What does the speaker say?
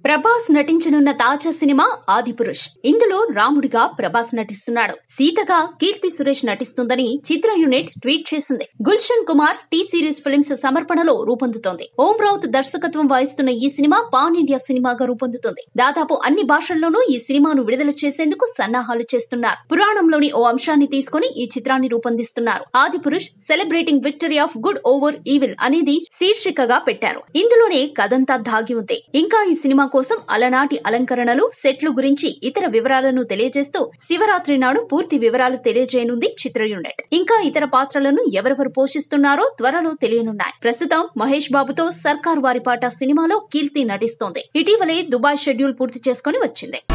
ప్రభాస్ నటించనున్న తాజా సినిమా ఆదిపురుష్ ఇందులో రాముడిగా ప్రభాస్ నటిస్తున్నాడు సీతగా కీర్తి సురేష్ నటిస్తుందని చిత్ర యూనిట్ ట్వీట్ చేసింది Gulshan Kumar T Series films సమర్పణలో రూపొందుతోంది ఓం రౌత్ దర్శకత్వం వహిస్తున్న ఈ సినిమా పాన్ ఇండియా సినిమాగా రూపొందుతుంది దాదాపు అన్ని భాషల్లోనూ ఈ సినిమాను విడుదల చేసేందుకు సన్నాహాలు చేస్తున్నారు పురాణంలోని ఓ అంశాన్ని తీసుకుని ఈ చిత్రాన్ని రూపొందిస్తున్నారు Adipurush celebrating victory of good over evil అనేది శీర్షికగా పెట్టారు ఇందులోనే కథంతా దాగి ఉంది ఇంకా ఈ సినిమా కోసం అలనాటి అలంకరణలు సెట్లు గురించి ఇతర వివరాలను తెలియజేస్తూ శివరాత్రి నాడు పూర్తి వివరాలు తెలియజేయనుంది చిత్ర యూనిట్ ఇంకా ఇతర పాత్రలను ఎవరెవరు పోషిస్తున్నారో త్వరలో తెలియనున్నాయి ప్రస్తుతం మహేష్ బాబుతో సర్కార్ వారిపాట సినిమాలో కీర్తి నటిస్తోంది ఇటీవలే దుబాయ్ షెడ్యూల్ పూర్తి చేసుకుని వచ్చింది